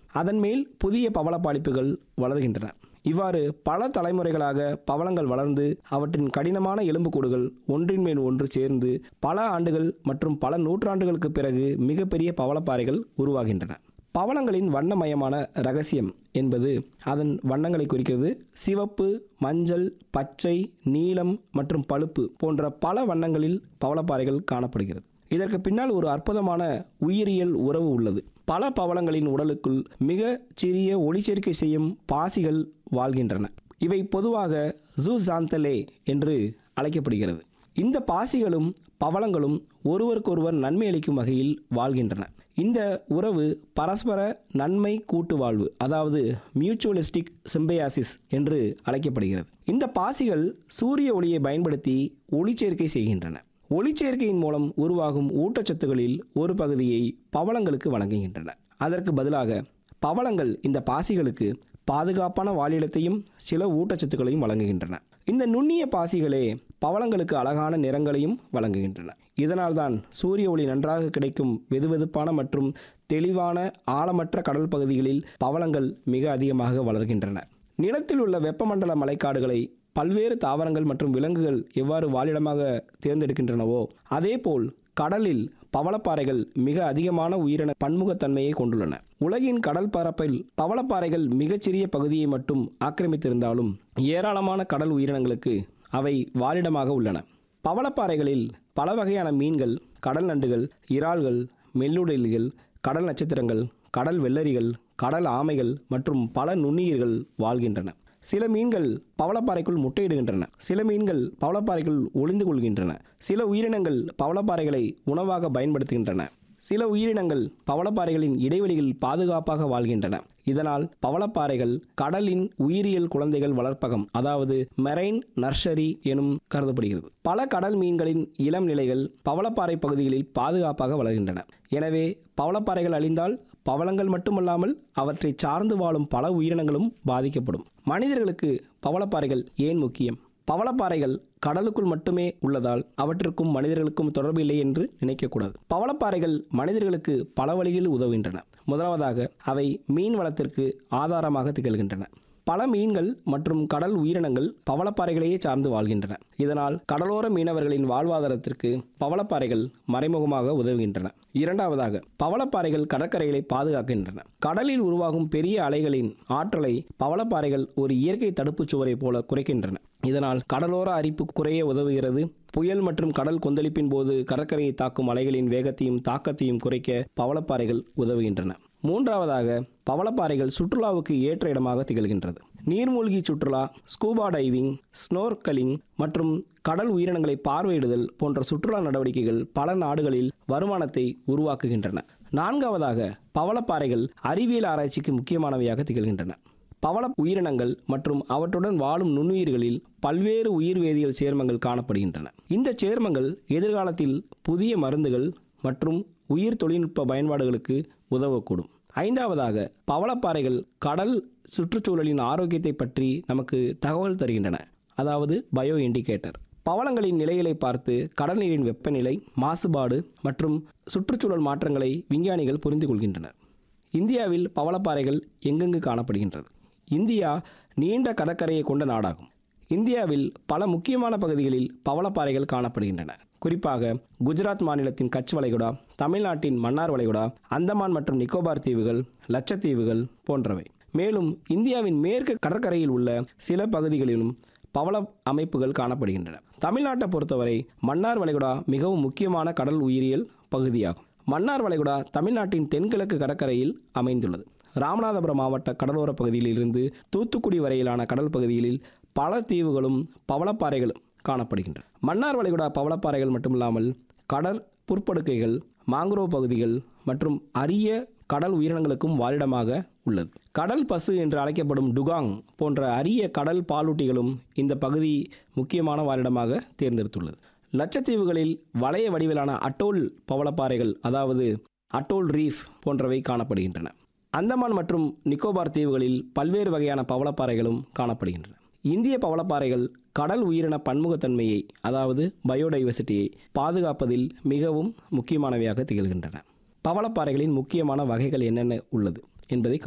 அதன் மேல் புதிய பவளப்பாளிப்புகள் வளர்கின்றன இவ்வாறு பல தலைமுறைகளாக பவளங்கள் வளர்ந்து அவற்றின் கடினமான எலும்புக்கூடுகள் ஒன்றின் மேல் ஒன்று சேர்ந்து பல ஆண்டுகள் மற்றும் பல நூற்றாண்டுகளுக்கு பிறகு மிகப்பெரிய பவளப்பாறைகள் உருவாகின்றன பவளங்களின் வண்ணமயமான ரகசியம் என்பது அதன் வண்ணங்களை குறிக்கிறது சிவப்பு மஞ்சள் பச்சை நீலம் மற்றும் பழுப்பு போன்ற பல வண்ணங்களில் பவளப்பாறைகள் காணப்படுகிறது இதற்கு பின்னால் ஒரு அற்புதமான உயிரியல் உறவு உள்ளது பல பவளங்களின் உடலுக்குள் மிக சிறிய ஒளிச்சேர்க்கை செய்யும் பாசிகள் வாழ்கின்றன இவை பொதுவாக ஜூசாந்தலே என்று அழைக்கப்படுகிறது இந்த பாசிகளும் பவளங்களும் ஒருவருக்கொருவர் நன்மை அளிக்கும் வகையில் வாழ்கின்றன இந்த உறவு பரஸ்பர நன்மை கூட்டு வாழ்வு அதாவது மியூச்சுவலிஸ்டிக் சிம்பயாசிஸ் என்று அழைக்கப்படுகிறது இந்த பாசிகள் சூரிய ஒளியை பயன்படுத்தி ஒளிச்சேர்க்கை செய்கின்றன ஒளிச்சேர்க்கையின் மூலம் உருவாகும் ஊட்டச்சத்துகளில் ஒரு பகுதியை பவளங்களுக்கு வழங்குகின்றன அதற்கு பதிலாக பவளங்கள் இந்த பாசிகளுக்கு பாதுகாப்பான வாழிடத்தையும் சில ஊட்டச்சத்துக்களையும் வழங்குகின்றன இந்த நுண்ணிய பாசிகளே பவளங்களுக்கு அழகான நிறங்களையும் வழங்குகின்றன இதனால்தான் சூரிய ஒளி நன்றாக கிடைக்கும் வெதுவெதுப்பான மற்றும் தெளிவான ஆழமற்ற கடல் பகுதிகளில் பவளங்கள் மிக அதிகமாக வளர்கின்றன நிலத்தில் உள்ள வெப்பமண்டல மலைக்காடுகளை பல்வேறு தாவரங்கள் மற்றும் விலங்குகள் எவ்வாறு வாழிடமாக தேர்ந்தெடுக்கின்றனவோ அதேபோல் கடலில் பவளப்பாறைகள் மிக அதிகமான உயிரின பன்முகத்தன்மையை கொண்டுள்ளன உலகின் கடல் பரப்பில் பவளப்பாறைகள் மிகச்சிறிய பகுதியை மட்டும் ஆக்கிரமித்திருந்தாலும் ஏராளமான கடல் உயிரினங்களுக்கு அவை வாழிடமாக உள்ளன பவளப்பாறைகளில் பல வகையான மீன்கள் கடல் நண்டுகள் இறால்கள் மெல்லுடலிகள் கடல் நட்சத்திரங்கள் கடல் வெள்ளரிகள் கடல் ஆமைகள் மற்றும் பல நுண்ணுயிர்கள் வாழ்கின்றன சில மீன்கள் பவளப்பாறைக்குள் முட்டையிடுகின்றன சில மீன்கள் பவளப்பாறைக்குள் ஒளிந்து கொள்கின்றன சில உயிரினங்கள் பவளப்பாறைகளை உணவாக பயன்படுத்துகின்றன சில உயிரினங்கள் பவளப்பாறைகளின் இடைவெளியில் பாதுகாப்பாக வாழ்கின்றன இதனால் பவளப்பாறைகள் கடலின் உயிரியல் குழந்தைகள் வளர்ப்பகம் அதாவது மெரைன் நர்சரி எனும் கருதப்படுகிறது பல கடல் மீன்களின் இளம் நிலைகள் பவளப்பாறை பகுதிகளில் பாதுகாப்பாக வளர்கின்றன எனவே பவளப்பாறைகள் அழிந்தால் பவளங்கள் மட்டுமல்லாமல் அவற்றை சார்ந்து வாழும் பல உயிரினங்களும் பாதிக்கப்படும் மனிதர்களுக்கு பவளப்பாறைகள் ஏன் முக்கியம் பவளப்பாறைகள் கடலுக்குள் மட்டுமே உள்ளதால் அவற்றிற்கும் மனிதர்களுக்கும் தொடர்பு இல்லை என்று நினைக்கக்கூடாது பவளப்பாறைகள் மனிதர்களுக்கு பல வழிகளில் உதவுகின்றன முதலாவதாக அவை மீன் வளத்திற்கு ஆதாரமாக திகழ்கின்றன பல மீன்கள் மற்றும் கடல் உயிரினங்கள் பவளப்பாறைகளையே சார்ந்து வாழ்கின்றன இதனால் கடலோர மீனவர்களின் வாழ்வாதாரத்திற்கு பவளப்பாறைகள் மறைமுகமாக உதவுகின்றன இரண்டாவதாக பவளப்பாறைகள் கடற்கரைகளை பாதுகாக்கின்றன கடலில் உருவாகும் பெரிய அலைகளின் ஆற்றலை பவளப்பாறைகள் ஒரு இயற்கை தடுப்புச் சுவரை போல குறைக்கின்றன இதனால் கடலோர அரிப்பு குறைய உதவுகிறது புயல் மற்றும் கடல் கொந்தளிப்பின் போது கடற்கரையை தாக்கும் அலைகளின் வேகத்தையும் தாக்கத்தையும் குறைக்க பவளப்பாறைகள் உதவுகின்றன மூன்றாவதாக பவளப்பாறைகள் சுற்றுலாவுக்கு ஏற்ற இடமாக திகழ்கின்றது நீர்மூழ்கி சுற்றுலா ஸ்கூபா டைவிங் ஸ்னோர்கலிங் மற்றும் கடல் உயிரினங்களை பார்வையிடுதல் போன்ற சுற்றுலா நடவடிக்கைகள் பல நாடுகளில் வருமானத்தை உருவாக்குகின்றன நான்காவதாக பவளப்பாறைகள் அறிவியல் ஆராய்ச்சிக்கு முக்கியமானவையாக திகழ்கின்றன பவள உயிரினங்கள் மற்றும் அவற்றுடன் வாழும் நுண்ணுயிர்களில் பல்வேறு உயிர் வேதியியல் சேர்மங்கள் காணப்படுகின்றன இந்த சேர்மங்கள் எதிர்காலத்தில் புதிய மருந்துகள் மற்றும் உயிர் தொழில்நுட்ப பயன்பாடுகளுக்கு உதவக்கூடும் ஐந்தாவதாக பவளப்பாறைகள் கடல் சுற்றுச்சூழலின் ஆரோக்கியத்தை பற்றி நமக்கு தகவல் தருகின்றன அதாவது பயோ இண்டிகேட்டர் பவளங்களின் நிலைகளை பார்த்து கடல் நீரின் வெப்பநிலை மாசுபாடு மற்றும் சுற்றுச்சூழல் மாற்றங்களை விஞ்ஞானிகள் புரிந்து கொள்கின்றனர் இந்தியாவில் பவளப்பாறைகள் எங்கெங்கு காணப்படுகின்றது இந்தியா நீண்ட கடற்கரையை கொண்ட நாடாகும் இந்தியாவில் பல முக்கியமான பகுதிகளில் பவளப்பாறைகள் காணப்படுகின்றன குறிப்பாக குஜராத் மாநிலத்தின் கட்ச் வளைகுடா தமிழ்நாட்டின் மன்னார் வளைகுடா அந்தமான் மற்றும் நிக்கோபார் தீவுகள் லட்சத்தீவுகள் போன்றவை மேலும் இந்தியாவின் மேற்கு கடற்கரையில் உள்ள சில பகுதிகளிலும் பவள அமைப்புகள் காணப்படுகின்றன தமிழ்நாட்டை பொறுத்தவரை மன்னார் வளைகுடா மிகவும் முக்கியமான கடல் உயிரியல் பகுதியாகும் மன்னார் வளைகுடா தமிழ்நாட்டின் தென்கிழக்கு கடற்கரையில் அமைந்துள்ளது ராமநாதபுரம் மாவட்ட கடலோர பகுதியில் இருந்து தூத்துக்குடி வரையிலான கடல் பகுதிகளில் பல தீவுகளும் பவளப்பாறைகளும் காணப்படுகின்றன மன்னார் வளைகுடா பவளப்பாறைகள் மட்டுமில்லாமல் கடற் புற்படுக்கைகள் மாங்குரோவ் பகுதிகள் மற்றும் அரிய கடல் உயிரினங்களுக்கும் வாழிடமாக உள்ளது கடல் பசு என்று அழைக்கப்படும் டுகாங் போன்ற அரிய கடல் பாலூட்டிகளும் இந்த பகுதி முக்கியமான வாழிடமாக தேர்ந்தெடுத்துள்ளது லட்சத்தீவுகளில் வளைய வடிவிலான அட்டோல் பவளப்பாறைகள் அதாவது அட்டோல் ரீஃப் போன்றவை காணப்படுகின்றன அந்தமான் மற்றும் நிக்கோபார் தீவுகளில் பல்வேறு வகையான பவளப்பாறைகளும் காணப்படுகின்றன இந்திய பவளப்பாறைகள் கடல் உயிரின பன்முகத்தன்மையை அதாவது பயோடைவர்சிட்டியை பாதுகாப்பதில் மிகவும் முக்கியமானவையாக திகழ்கின்றன பவளப்பாறைகளின் முக்கியமான வகைகள் என்னென்ன உள்ளது என்பதை